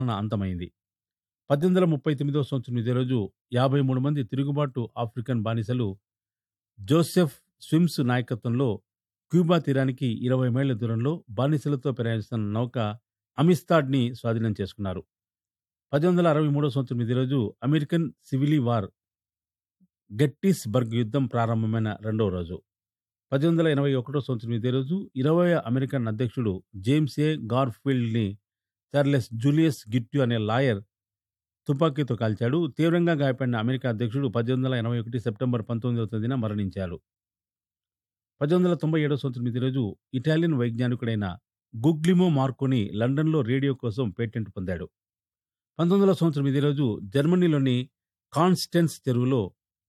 అంతమైంది పద్దెనిమిది వందల ముప్పై తొమ్మిదవ సంవత్సరం ఇదే రోజు యాభై మూడు మంది తిరుగుబాటు ఆఫ్రికన్ బానిసలు జోసెఫ్ స్విమ్స్ నాయకత్వంలో క్యూబా తీరానికి ఇరవై మైళ్ళ దూరంలో బానిసలతో ప్రయాణిస్తున్న నౌక అమిస్తాడ్ని స్వాధీనం చేసుకున్నారు పద్దెనిమిది వందల అరవై మూడో సంవత్సరం ఇదే రోజు అమెరికన్ సివిలీ వార్ గెట్టిస్ బర్గ్ యుద్ధం ప్రారంభమైన రెండవ రోజు పద్దెనిమిది వందల ఎనభై ఒకటో సంవత్సరం ఇదే రోజు ఇరవై అమెరికన్ అధ్యక్షుడు జేమ్స్ ఏ గార్ఫీల్డ్ని చార్లెస్ జూలియస్ గిట్యు అనే లాయర్ తుపాకీతో కాల్చాడు తీవ్రంగా గాయపడిన అమెరికా అధ్యక్షుడు పద్దెనిమిది వందల ఎనభై ఒకటి సెప్టెంబర్ పంతొమ్మిదవ తేదీన మరణించారు పద్దెనిమిది వందల తొంభై ఏడవ సంవత్సరం ఇదే రోజు ఇటాలియన్ వైజ్ఞానికుడైన గుగ్లిమో మార్కోని లండన్లో రేడియో కోసం పేటెంట్ పొందాడు పంతొమ్మిది వందల సంవత్సరం ఇదే రోజు జర్మనీలోని కాన్స్టెన్స్ చెరువులో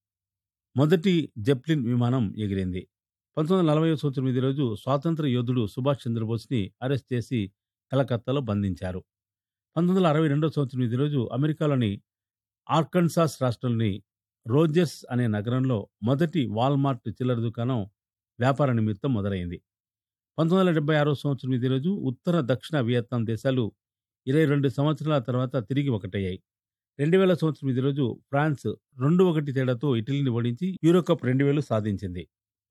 మొదటి జెప్లిన్ విమానం ఎగిరింది పంతొమ్మిది వందల నలభై సంవత్సరం ఇదే రోజు స్వాతంత్ర యోధుడు సుభాష్ చంద్రబోస్ని అరెస్ట్ చేసి కలకత్తాలో బంధించారు పంతొమ్మిది వందల అరవై రెండవ సంవత్సరం ఇదే రోజు అమెరికాలోని ఆర్కన్సాస్ రాష్ట్రంలోని రోజర్స్ అనే నగరంలో మొదటి వాల్మార్ట్ చిల్లర దుకాణం వ్యాపార నిమిత్తం మొదలైంది పంతొమ్మిది వందల డెబ్బై ఆరో సంవత్సరం ఇదే రోజు ఉత్తర దక్షిణ వియత్నాం దేశాలు ఇరవై రెండు సంవత్సరాల తర్వాత తిరిగి ఒకటయ్యాయి రెండు వేల సంవత్సరం ఇదే రోజు ఫ్రాన్స్ రెండు ఒకటి తేడాతో ఇటలీని ఓడించి యూరోకప్ రెండు వేలు సాధించింది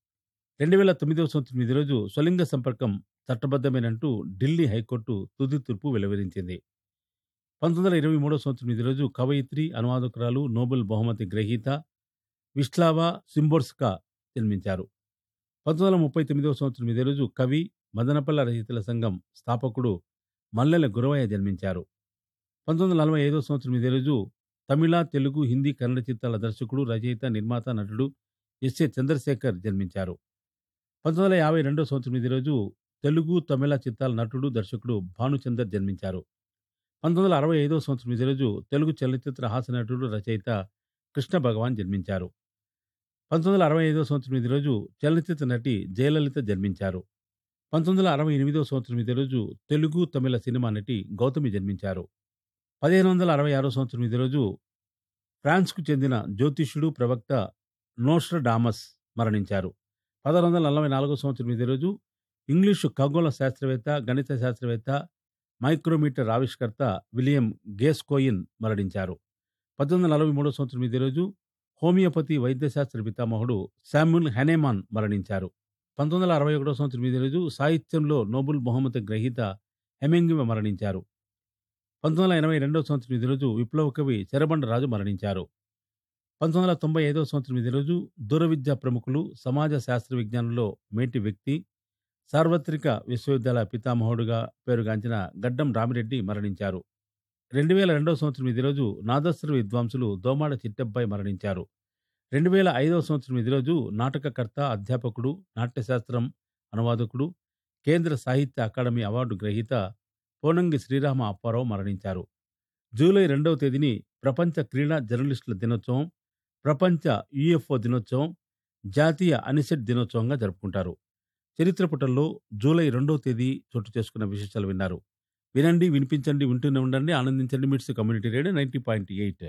రెండు వేల తొమ్మిదవ సంవత్సరం ఇదే రోజు స్వలింగ సంపర్కం చట్టబద్ధమేనంటూ ఢిల్లీ హైకోర్టు తుది తీర్పు వెలువరించింది పంతొమ్మిది వందల ఇరవై మూడవ సంవత్సరం ఇదే రోజు కవయిత్రి అనువాదకురాలు నోబెల్ బహుమతి గ్రహీత విస్లావా సింబోర్స్కా జన్మించారు పంతొమ్మిది వందల ముప్పై తొమ్మిదవ సంవత్సరం ఇదే రోజు కవి మదనపల్ల రచయితల సంఘం స్థాపకుడు మల్లెల గురవయ్య జన్మించారు పంతొమ్మిది వందల నలభై ఐదవ సంవత్సరం ఇదే రోజు తమిళ తెలుగు హిందీ కన్నడ చిత్రాల దర్శకుడు రచయిత నిర్మాత నటుడు ఎస్ఏ చంద్రశేఖర్ జన్మించారు పంతొమ్మిది వందల యాభై రెండవ సంవత్సరం ఇదే రోజు తెలుగు తమిళ చిత్రాల నటుడు దర్శకుడు భానుచందర్ జన్మించారు పంతొమ్మిది వందల అరవై ఐదవ సంవత్సరం ఇదే రోజు తెలుగు చలనచిత్ర హాస్య నటుడు రచయిత కృష్ణ భగవాన్ జన్మించారు పంతొమ్మిది వందల అరవై ఐదవ సంవత్సరం ఇదే రోజు చలనచిత్ర నటి జయలలిత జన్మించారు పంతొమ్మిది వందల అరవై ఎనిమిదవ సంవత్సరం ఇదే రోజు తెలుగు తమిళ సినిమా నటి గౌతమి జన్మించారు పదిహేను వందల అరవై ఆరో సంవత్సరం ఇదే రోజు ఫ్రాన్స్కు చెందిన జ్యోతిష్యుడు ప్రవక్త నోస్టర్ డామస్ మరణించారు పదహారు వందల నలభై నాలుగో సంవత్సరం ఇదే రోజు ఇంగ్లీషు ఖగోళ శాస్త్రవేత్త గణిత శాస్త్రవేత్త మైక్రోమీటర్ ఆవిష్కర్త విలియం గేస్కోయిన్ మరణించారు పద్దెనిమిది వందల నలభై మూడో సంవత్సరం ఇదే రోజు హోమియోపతి వైద్యశాస్త్ర పితామహుడు శామ్యుల్ హెనేమాన్ మరణించారు పంతొమ్మిది వందల అరవై ఒకటో సంవత్సరం ఇదే రోజు సాహిత్యంలో నోబెల్ బహుమతి గ్రహీత హెమింగ్వే మరణించారు పంతొమ్మిది వందల ఎనభై రెండవ సంవత్సరం ఇదే రోజు విప్లవ కవి చెరబండ రాజు మరణించారు పంతొమ్మిది వందల తొంభై ఐదవ సంవత్సరం ఇదే రోజు దూర విద్యా ప్రముఖులు సమాజ శాస్త్ర విజ్ఞానంలో మేటి వ్యక్తి సార్వత్రిక విశ్వవిద్యాలయ పితామహుడుగా పేరుగాంచిన గడ్డం రామిరెడ్డి మరణించారు రెండు వేల రెండవ సంవత్సరం ఇదే రోజు నాదస్వర విద్వాంసులు దోమాడ చిట్టబ్బాయి మరణించారు రెండు వేల ఐదవ సంవత్సరం ఇదే రోజు నాటకకర్త అధ్యాపకుడు నాట్యశాస్త్రం అనువాదకుడు కేంద్ర సాహిత్య అకాడమీ అవార్డు గ్రహీత పోనంగి శ్రీరామ అప్పారావు మరణించారు జూలై రెండవ తేదీని ప్రపంచ క్రీడా జర్నలిస్టుల దినోత్సవం ప్రపంచ యుఎఫ్ఓ దినోత్సవం జాతీయ అనిసెట్ దినోత్సవంగా జరుపుకుంటారు చరిత్ర పుటల్లో జూలై రెండవ తేదీ చోటు చేసుకున్న విశేషాలు విన్నారు వినండి వినిపించండి వింటూనే ఉండండి ఆనందించండి MITS community radio ninety point eight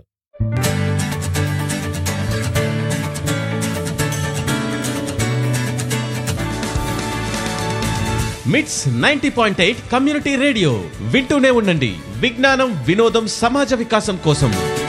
MITS ninety point eight community radio వింటూనే ఉండండి విజ్ఞానం వినోదం సమాజ వికాసం కోసం